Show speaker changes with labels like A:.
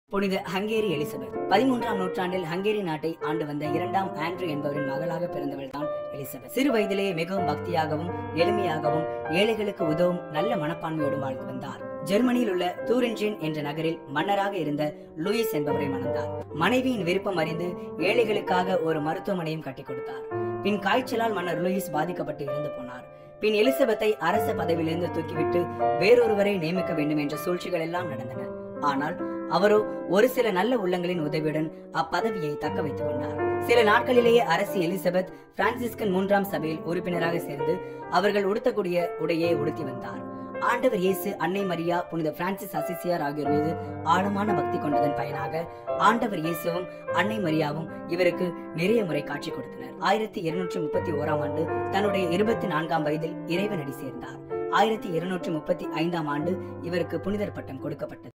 A: புனித Hungary Elizabeth பதிமூன்றாம் நூற்றாண்டில் ஹங்கேரி நாட்டை ஆண்டு வந்த இரண்டாம் ஆண்ட்ரூ என்பவரின் மகளாக பிறந்தவள் தான் எலிசபெத் சிறு வயதிலேயே மிகவும் பக்தியாகவும் எளிமையாகவும் ஏழைகளுக்கு உதவும் நல்ல மனப்பான்மையோடும் வாழ்ந்து வந்தார் ஜெர்மனியில் உள்ள தூரின்ஜின் என்ற நகரில் மன்னராக இருந்த லூயிஸ் என்பவரை மணந்தார் மனைவியின் விருப்பம் அறிந்து ஏழைகளுக்காக ஒரு மருத்துவமனையும் கட்டிக் கொடுத்தார் பின் காய்ச்சலால் மன்னர் லூயிஸ் பாதிக்கப்பட்டு இறந்து போனார் பின் எலிசபெத்தை அரச பதவியிலிருந்து தூக்கிவிட்டு வேறொருவரை நியமிக்க வேண்டும் என்ற சூழ்ச்சிகள் எல்லாம் நடந்தன ஆனால் அவரோ ஒரு சில நல்ல உள்ளங்களின் உதவியுடன் அப்பதவியை தக்க வைத்துக் கொண்டார் சில நாட்களிலேயே அரசி எலிசபெத் பிரான்சிஸ்கன் மூன்றாம் சபையில் உறுப்பினராக சேர்ந்து அவர்கள் உடுத்தக்கூடிய உடையை உடுத்தி வந்தார் ஆண்டவர் இயேசு அன்னை மரியா புனித பிரான்சிஸ் அசிசியார் ஆகியோர் மீது ஆழமான பக்தி கொண்டதன் பயனாக ஆண்டவர் இயேசுவும் அன்னை மரியாவும் இவருக்கு நிறைய முறை காட்சி கொடுத்தனர் ஆயிரத்தி இருநூற்றி முப்பத்தி ஓராம் ஆண்டு தன்னுடைய இருபத்தி நான்காம் வயதில் இறைவனடி சேர்ந்தார் ஆயிரத்தி இருநூற்றி முப்பத்தி ஐந்தாம் ஆண்டு இவருக்கு புனிதர் பட்டம் கொடுக்கப்பட்டது